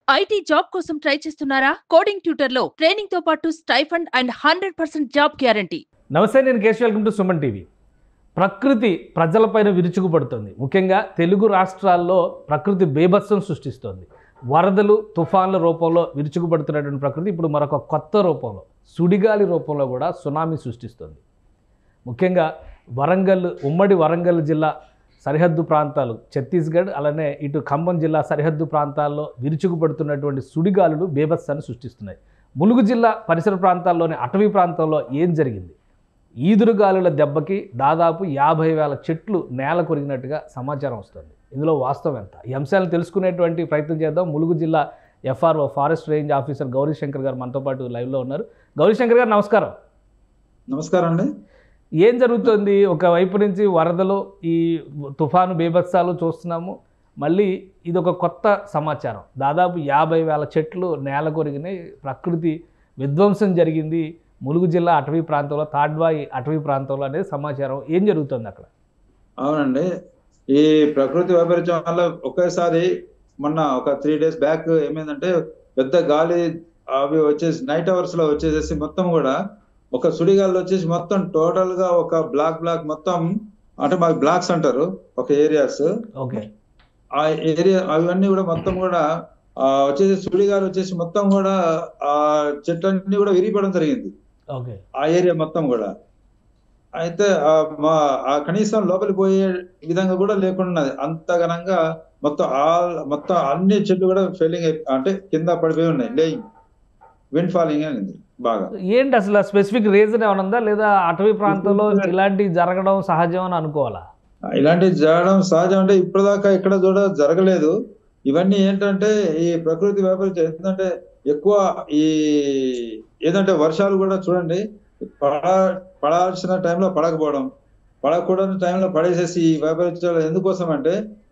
IT job కోసం try చేస్తున్నారా coding tutor లో ట్రైనింగ్ తో పాటు stipend and hundred percent job guarantee నమస్తే నేను Kesh welcome to Suman TV ప్రకృతి ప్రజలపైన విరుచుకుపడుతుంది ముఖ్యంగా తెలుగు రాష్ట్రాల్లో ప్రకృతి బేభత్సం సృష్టిస్తోంది వరదలు తుఫాన్ల రూపంలో విరుచుకుపడుతున్నటువంటి ప్రకృతి ఇప్పుడు మరొక కొత్త రూపంలో సుడిగాలి రూపంలో కూడా సునామీ సృష్టిస్తుంది ముఖ్యంగా వరంగల్ ఉమ్మడి వరంగల్ జిల్లా సరిహద్దు ప్రాంతాలు ఛత్తీస్గఢ్ అలానే ఇటు ఖమ్మం జిల్లా సరిహద్దు ప్రాంతాల్లో విరుచుకుపడుతున్నటువంటి సుడిగాలులు బేభత్సాన్ని సృష్టిస్తున్నాయి ములుగు జిల్లా పరిసర ప్రాంతాల్లోని అటవీ ప్రాంతంలో ఏం జరిగింది ఈదురుగాలుల దెబ్బకి దాదాపు యాభై వేల చెట్లు నేల కొరిగినట్టుగా సమాచారం వస్తుంది ఇందులో వాస్తవం ఎంత ఈ అంశాలను తెలుసుకునేటువంటి ప్రయత్నం చేద్దాం ములుగు జిల్లా FRO forest range officer Gowrishankar garu మనతో పాటు లైవ్లో ఉన్నారు గౌరీశంకర్ గారు నమస్కారం నమస్కారం అండి ఏం జరుగుతుంది ఒకవైపు నుంచి వరదలు ఈ తుఫాను బీభత్సాలు చూస్తున్నాము మళ్ళీ ఇది ఒక కొత్త సమాచారం దాదాపు యాభై వేల చెట్లు నేల కొరిగినాయి ప్రకృతి విధ్వంసం జరిగింది ములుగు జిల్లా అటవీ ప్రాంతంలో తాడ్వాయి అటవీ ప్రాంతంలో అనేది సమాచారం ఏం జరుగుతుంది అక్కడ అవునండి ఈ ప్రకృతి వైపరీత్యం వల్ల ఒకేసారి మొన్న ఒక త్రీ డేస్ బ్యాక్ ఏమైందంటే పెద్ద గాలి అవి వచ్చేసి నైట్ అవర్స్ లో వచ్చేసేసి మొత్తం కూడా ఒక సుడిగాలి వచ్చేసి మొత్తం టోటల్ గా ఒక బ్లాక్ బ్లాక్ మొత్తం అంటే మాకు బ్లాక్స్ అంటారు ఒక ఏరియాస్ ఓకే ఆ ఏరియా అవన్నీ కూడా మొత్తం కూడా ఆ వచ్చేసి సుడిగాలి వచ్చేసి మొత్తం కూడా ఆ చెట్లన్నీ కూడా విరిగిపోవడం జరిగింది ఓకే ఆ ఏరియా మొత్తం కూడా అయితే ఆ మా ఆ కనీసం లోపలికి పోయే విధంగా కూడా లేకుండా ఉన్నది అంత ఘనంగా మొత్తం ఆల్ మొత్తం అన్ని చెట్లు కూడా ఫెయిలింగ్ అంటే కింద పడిపోయి ఉన్నాయి లేయింగ్ విండ్ ఫాలింగ్ అనేది బాగా ఏంటి అసలు స్పెసిఫిక్ రీజన్ ఏమైనా ఉందా లేదా అటవీ ప్రాంతంలో ఇలాంటివి జరగడం సహజం అని అనుకోవాలా ఇలాంటి జరగడం సహజం అంటే ఇప్పటిదాకా ఇక్కడ చూడ జరగలేదు ఇవన్నీ ఏంటంటే ఈ ప్రకృతి వైపరీత్యం ఏంటంటే ఎక్కువ ఈ ఏదంటే వర్షాలు కూడా చూడండి పడ పడాల్సిన టైంలో పడకపోవడం పడకూడని టైంలో పడేసేసి ఈ వైపరీత్యాలు ఎందుకోసం అంటే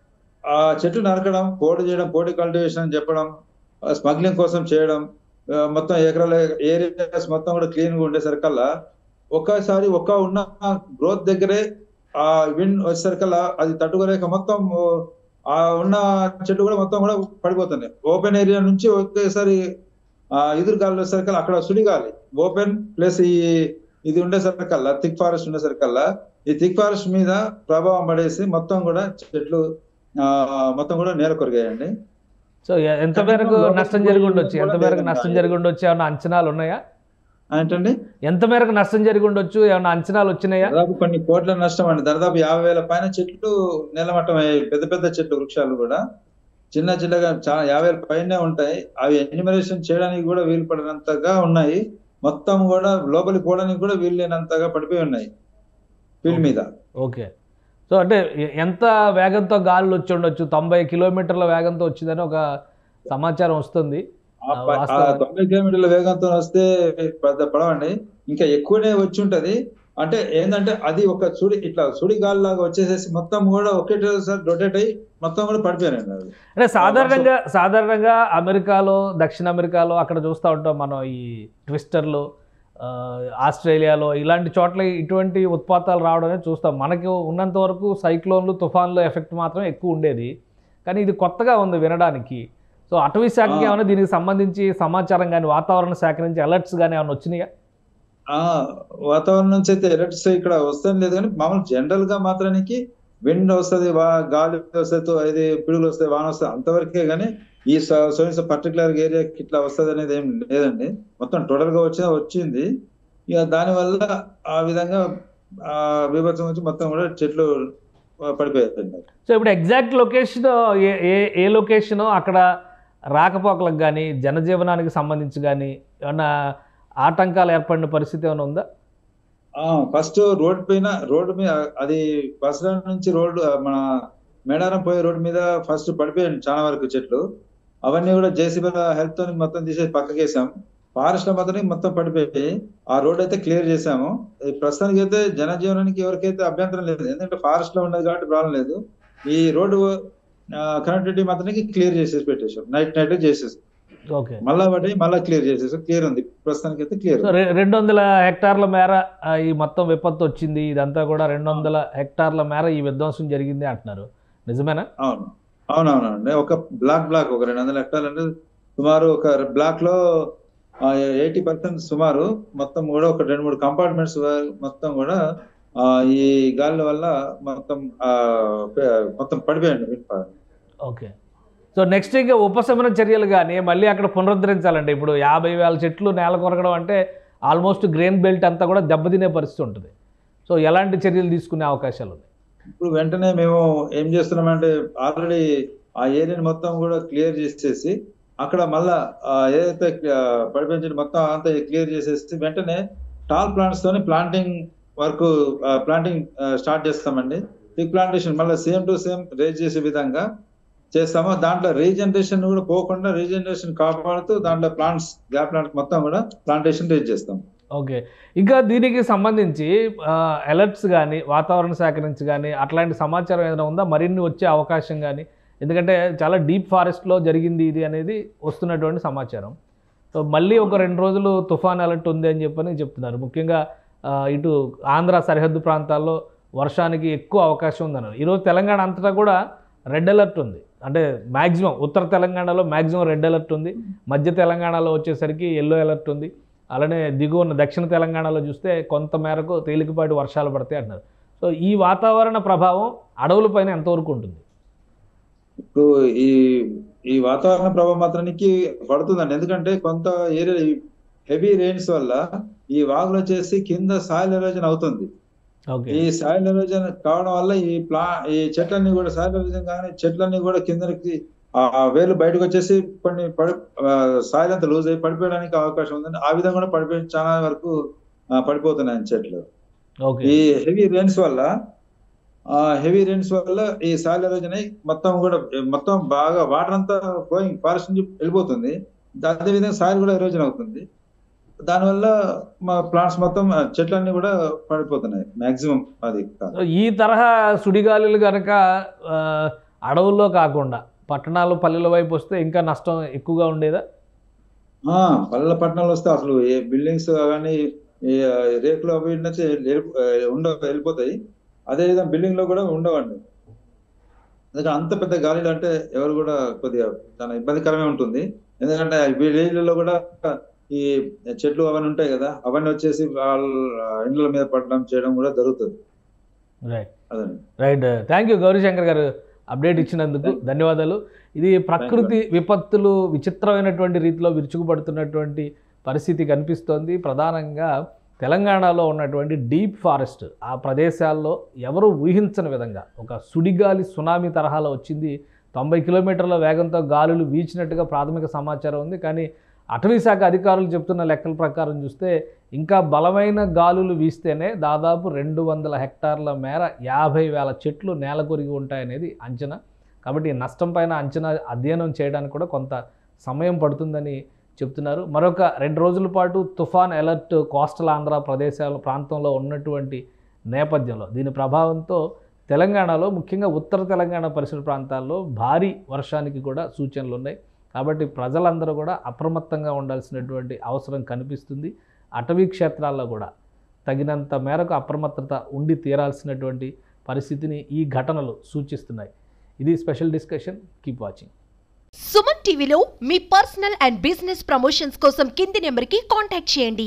ఆ చెట్లు నరకడం పోటీ చేయడం పోటీ కల్టివేషన్ అని చెప్పడం స్మగ్లింగ్ కోసం చేయడం ఆ, మొత్తం ఎకరాల ఏరియాస్ మొత్తం కూడా క్లీన్ గా ఉండేసరికల్లా ఒక్కసారి ఒక్క ఉన్న గ్రోత్ దగ్గరే ఆ విండ్ వచ్చేసరికల్లా అది తట్టుకోలేక మొత్తం ఆ ఉన్న చెట్లు కూడా మొత్తం కూడా పడిపోతున్నాయి ఓపెన్ ఏరియా నుంచి ఒకేసారి ఆ ఎదురు గాలి వచ్చేసరికల్లా అక్కడ సుడిగాలి ఓపెన్ ప్లస్ ఈ ఇది ఉండేసరికల్లా థిక్ ఫారెస్ట్ ఉండేసరికల్లా ఈ థిక్ ఫారెస్ట్ మీద ప్రభావం పడేసి మొత్తం కూడా చెట్లు ఆ మొత్తం కూడా నేల కొరిగాయండి సో ఎ- ఎంత మేరకు నష్టం జరిగి ఉండొచ్చు ఎంత మేరకు నష్టం జరిగి ఉండొచ్చు ఏమైనా అంచనాలు ఉన్నాయా ఏంటండి ఎంత మేరకు నష్టం జరిగి ఉండొచ్చు ఏమైనా అంచనాలు వచ్చినాయా దాదాపు కొన్ని కోట్ల నష్టం అండి దాదాపు యాభై వేల పైన చెట్లు నేలమట్టం అయ్యాయి పెద్ద పెద్ద చెట్లు వృక్షాలు కూడా చిన్న చిన్నగా చాలా యాభై వేల పైనే ఉంటాయి అవి ఎన్యూమరేషన్ చేయడానికి కూడా వీలు పడినంతగా ఉన్నాయి మొత్తం కూడా లోపలికి పోవడానికి కూడా వీలు లేనంతగా పడిపోయి ఉన్నాయి ఫీల్డ్ మీద ఓకే సో అంటే ఎ- ఎంత వేగంతో గాలులు వచ్చి ఉండొచ్చు తొంభై కిలోమీటర్ల వేగంతో వచ్చిందని ఒక సమాచారం వస్తుంది ఆ ప- ఆ వాస్తవం. తొంభై కిలోమీటర్ల వేగంతో వస్తే పెద్ద పడవండి ఇంకా ఎక్కువనే వచ్చి ఉంటది అంటే ఏంటంటే అది ఒక సుడి ఇట్లా సుడి గాలి లాగా వచ్చేసేసి మొత్తం కూడా ఒకేసారి రొటేట్ అయ్యి మొత్తం కూడా పడిపోయారండి అది అంటే సాధారణంగా సాధారణంగా అమెరికాలో దక్షిణ అమెరికాలో అక్కడ చూస్తూ ఉంటాం మనం ఈ ట్విస్టర్లు ఆ, ఆస్ట్రేలియాలో ఇలాంటి చోట్ల ఇటువంటి ఉత్పాతాలు రావడం అనేది చూస్తాం మనకి ఉన్నంత వరకు సైక్లోన్లు తుఫాన్లు ఎఫెక్ట్ మాత్రం ఎక్కువ ఉండేది కానీ ఇది కొత్తగా ఉంది వినడానికి సో అటవీ శాఖకి ఆ. ఏమైనా దీనికి సంబంధించి సమాచారం కానీ వాతావరణ శాఖ నుంచి అలర్ట్స్ కానీ ఏమైనా వచ్చినాయా ఆ వాతావరణం నుంచి అయితే ఎలర్ట్స్ ఇక్కడ వస్తాం లేదు కానీ మామూలు జనరల్ గా మాత్రానికి విండ్ వస్తుంది గాలి వస్తుంది ఇది పిడుగులు వస్తాయి వాన వస్తాయి అంతవరకే కానీ ఈ సోన్స్ పర్టికులర్ ఏరియాకి ఇట్లా వస్తుంది అనేది ఏం లేదండి మొత్తం టోటల్ గా వచ్చిన వచ్చింది ఇక దాని వల్ల ఆ విధంగా ఆ బీభత్సం వచ్చి మొత్తం కూడా చెట్లు పడిపోయాయి సో ఇప్పుడు ఎగ్జాక్ట్ లొకేషన్ ఏ ఏ ఏ లొకేషనో అక్కడ రాకపోకలకు కానీ జనజీవనానికి సంబంధించి కానీ ఏమన్నా ఆటంకాలు ఏర్పడిన పరిస్థితి ఏమైనా ఉందా ఆ ఫస్ట్ రోడ్ పైన రోడ్డు మీద అది బస్ స్టాండ్ నుంచి రోడ్డు మన మేడారం పోయే రోడ్డు మీద ఫస్ట్ పడిపోయాయి చాలా వరకు చెట్లు అవన్నీ కూడా జేసీబీ హెల్ప్ తో మొత్తం తీసేసి పక్కకేసాం ఫారెస్ట్ లో మాత్రం మొత్తం పడిపోయి ఆ రోడ్ అయితే క్లియర్ చేసాము ఈ ప్రస్తుతానికి అయితే జనజీవనానికి ఎవరికైతే అభ్యంతరం లేదు ఎందుకంటే ఫారెస్ట్ లో ఉన్నది కాబట్టి ప్రాబ్లం లేదు ఈ రోడ్డు కనెక్టివిటీ మాత్రానికి క్లియర్ చేసేసి పెట్టేసాం నైట్ నైట్ చేసేసి ఓకే మళ్ళా పడి మళ్ళా క్లియర్ చేసేసాం క్లియర్ ఉంది ప్రస్తుతానికి అయితే క్లియర్ సో రె- రెండు వందల హెక్టార్ల మేర ఆ, ఈ మొత్తం విపత్తు వచ్చింది ఇదంతా కూడా రెండు వందల హెక్టార్ల మేర ఈ విధ్వంసం జరిగింది అంటున్నారు నిజమేనా అవును అవునవునండి ఒక బ్లాక్ బ్లాక్ ఒక రెండు వందల హెక్టార్లు అంటే సుమారు ఒక బ్లాక్ లో ఎయిటీ పర్సెంట్ సుమారు మొత్తం కూడా ఒక రెండు మూడు కంపార్ట్మెంట్స్ మొత్తం కూడా ఆ, ఈ గాలి వల్ల మొత్తం ఆ, పే- మొత్తం పడిపోయండి ఓకే సో నెక్స్ట్ ఇంకా ఉపశమన చర్యలు కానీ మళ్ళీ అక్కడ పునరుద్ధరించాలండి ఇప్పుడు యాభై వేల చెట్లు నేల కొరగడం అంటే ఆల్మోస్ట్ గ్రెయిన్ బెల్ట్ అంతా కూడా దెబ్బతినే పరిస్థితి ఉంటుంది సో ఎలాంటి చర్యలు తీసుకునే అవకాశాలు ఉన్నాయి ఇప్పుడు వెంటనే మేము ఏం చేస్తున్నామంటే ఆల్రెడీ ఆ ఏరియాని మొత్తం కూడా క్లియర్ చేసేసి అక్కడ మళ్ళా ఆ ఏదైతే ఆ, పడిపోయింది మొత్తం అంతా క్లియర్ చేసేసి వెంటనే టాల్ ప్లాంట్స్ తోని ప్లాంటింగ్ వర్క్ ప్లాంటింగ్ స్టార్ట్ చేస్తామండి ఈ ప్లాంటేషన్ మళ్ళీ సేమ్ టు సేమ్ రేజ్ చేసే విధంగా చేస్తాము దాంట్లో రీజనరేషన్ కూడా పోకుండా రీజనరేషన్ కాపాడుతూ దాంట్లో ప్లాంట్స్ గ్యాప్ ప్లాంట్ మొత్తం కూడా ప్లాంటేషన్ రేజ్ చేస్తాం ఓకే ఇంకా దీనికి సంబంధించి అలర్ట్స్ కానీ వాతావరణ శాఖ నుంచి కానీ అట్లాంటి సమాచారం ఏదైనా ఉందా మరిన్ని వచ్చే అవకాశం కానీ ఎందుకంటే చాలా డీప్ ఫారెస్ట్లో జరిగింది ఇది అనేది వస్తున్నటువంటి సమాచారం సో మళ్ళీ ఒక రెండు రోజులు తుఫాన్ అలర్ట్ ఉంది అని చెప్పని చెప్తున్నారు ముఖ్యంగా ఆ, ఇటు ఆంధ్ర సరిహద్దు ప్రాంతాల్లో వర్షానికి ఎక్కువ అవకాశం ఉందన్నారు ఈరోజు తెలంగాణ అంతటా కూడా రెడ్ అలర్ట్ ఉంది అంటే మ్యాక్సిమం ఉత్తర తెలంగాణలో మ్యాక్సిమం రెడ్ అలర్ట్ ఉంది మధ్య తెలంగాణలో వచ్చేసరికి ఎల్లో అలర్ట్ ఉంది అలానే దిగువన దక్షిణ తెలంగాణలో చూస్తే కొంత మేరకు తేలికపాటి వర్షాలు పడతాయి అంటున్నారు సో ఈ వాతావరణ ప్రభావం అడవులపైన ఎంతవరకు ఉంటుంది ఇప్పుడు ఈ ఈ వాతావరణ ప్రభావం మాత్రానికి పడుతుందండి ఎందుకంటే కొంత ఏరియా హెవీ రెయిన్స్ వల్ల ఈ వాగులు వచ్చేసి కింద సాయిల్ ఎరోజన్ అవుతుంది ఓకే ఈ సాయిల్ ఎరోజన్ కావడం వల్ల ఈ ప్లా ఈ చెట్లన్నీ కూడా సాయిల్ ఎరోజన్ కానీ చెట్లన్నీ కూడా కిందకి ఆ వేలు బయటకు వచ్చేసి కొన్ని పడి సాయిల్ అంతా లూజ్ అయ్యి పడిపోయడానికి అవకాశం ఉందండి ఆ విధంగా కూడా పడిపోయి చాలా వరకు ఆ, పడిపోతున్నాయి చెట్లు ఓకే ఈ హెవీ రెయిన్స్ వల్ల ఆ హెవీ రెయిన్స్ వల్ల ఈ సాయిల్ ఎరోజన్ అయి మొత్తం కూడా మొత్తం బాగా వాటర్ అంతా ఫ్లోయింగ్ ఫారెస్ట్ నుంచి వెళ్ళిపోతుంది అదే విధంగా సాయిల్ కూడా ఎరోజన్ అవుతుంది దానివల్ల మా ప్లాంట్స్ మొత్తం ఆ, చెట్లన్నీ కూడా పడిపోతున్నాయి మాక్సిమం అది కాదు. సో ఈ తరహా సుడిగాలులు కనుక ఆ, అడవుల్లో కాకుండా పట్టణాలు పల్లెల వైపు వస్తే ఇంకా నష్టం ఎక్కువగా ఉండేదా ఆ పల్లెల పట్టణాలు వస్తే అసలు ఏ బిల్డింగ్స్ కానీ ఈ ఆ, రేకులు అవి నుంచి వెళ్ళి- ఆ, ఉండవు వెళ్ళిపోతాయి అదే విధంగా బిల్డింగ్ లో కూడా ఉండవండి ఎందుకంటే అంత పెద్ద గాలిలో అంటే ఎవరు కూడా కొద్దిగా చాలా ఇబ్బందికరమే ఉంటుంది ఎందుకంటే విలేజ్లలో కూడా ఈ చెట్లు అవన్నీ ఉంటాయి కదా అవన్నీ వచ్చేసి వాళ్ళ ఇండ్ల మీద పడడం చేయడం కూడా జరుగుతుంది రైట్ అదండి రైట్ థ్యాంక్ యూ గౌరీశంకర్ గారు అప్డేట్ ఇచ్చినందుకు ధన్యవాదాలు ఇది ప్రకృతి విపత్తులు విచిత్రమైనటువంటి రీతిలో విరుచుకుపడుతున్నటువంటి పరిస్థితి కనిపిస్తోంది ప్రధానంగా తెలంగాణలో ఉన్నటువంటి డీప్ ఫారెస్ట్ ఆ ప్రదేశాల్లో ఎవరు ఊహించని విధంగా ఒక సుడిగాలి సునామీ తరహాలో వచ్చింది తొంభై కిలోమీటర్ల వేగంతో గాలులు వీచినట్టుగా ప్రాథమిక సమాచారం ఉంది కానీ అటవీ శాఖ అధికారులు చెప్తున్న లెక్కల ప్రకారం చూస్తే ఇంకా బలమైన గాలులు వీస్తేనే దాదాపు రెండు వందల హెక్టార్ల మేర యాభై వేల చెట్లు నేల కొరిగి ఉంటాయనేది అంచనా కాబట్టి ఈ నష్టం పైన అంచనా అధ్యయనం చేయడానికి కూడా కొంత సమయం పడుతుందని చెప్తున్నారు మరొక రెండు రోజుల పాటు తుఫాన్ అలర్ట్ కోస్టల్ ఆంధ్ర ప్రదేశాల ప్రాంతంలో ఉన్నటువంటి నేపథ్యంలో దీని ప్రభావంతో తెలంగాణలో ముఖ్యంగా ఉత్తర తెలంగాణ పరిసర ప్రాంతాల్లో భారీ వర్షానికి కూడా సూచనలు ఉన్నాయి కాబట్టి ప్రజలందరూ కూడా అప్రమత్తంగా ఉండాల్సినటువంటి అవసరం కనిపిస్తుంది అటవీ క్షేత్రాల్లో కూడా తగినంత మేరకు అప్రమత్తత ఉండి తీరాల్సినటువంటి పరిస్థితిని ఈ ఘటనలు సూచిస్తున్నాయి ఇది special discussion keep watching Suman టీవీలో మీ పర్సనల్ అండ్ బిజినెస్ ప్రమోషన్స్ కోసం కింది నెంబర్కి కాంటాక్ట్ చేయండి